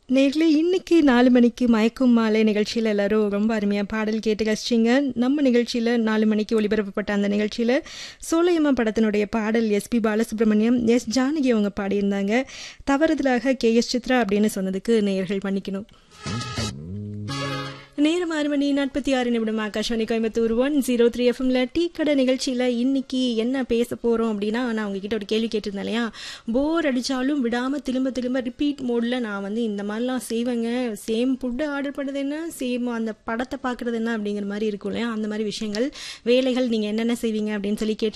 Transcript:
நேர்களே இன்னைக்கு நாலு மணிக்கு மயக்கும் மாலை நிகழ்ச்சியில் எல்லாரும் ரொம்ப அருமையாக பாடல் கேட்டு கழிச்சிங்க நம்ம நிகழ்ச்சியில் நாலு மணிக்கு ஒளிபரப்பப்பட்ட அந்த நிகழ்ச்சியில் சோலையம்மா படத்தினுடைய பாடல் எஸ்பி பாலசுப்ரமணியம் எஸ் ஜானகி அவங்க பாடியிருந்தாங்க தவறுதலாக கே எஸ் சித்ரா அப்படின்னு சொன்னதுக்கு நேயர்கள் மன்னிக்கணும் நேரம் ஆறு மணி நாற்பத்தி ஆறு நிமிடம் Akashvani Coimbatore one zero three எஃப்எம்ல டீ கடை நிகழ்ச்சியில் இன்னைக்கு என்ன பேச போகிறோம் அப்படின்னா நான் உங்ககிட்ட ஒரு கேள்வி கேட்டிருந்தேன் இல்லையா போர் அடித்தாலும் விடாமல் திரும்ப திரும்ப ரிப்பீட் மோடில் நான் வந்து இந்த மாதிரிலாம் செய்வேங்க சேம் ஃபுட்டு ஆர்டர் பண்ணுறது என்ன சேம் அந்த படத்தை பார்க்குறது என்ன அப்படிங்கிற மாதிரி இருக்கும் இல்லையா அந்த மாதிரி விஷயங்கள் வேலைகள் நீங்கள் என்னென்ன செய்வீங்க அப்படின்னு சொல்லி கேட்டு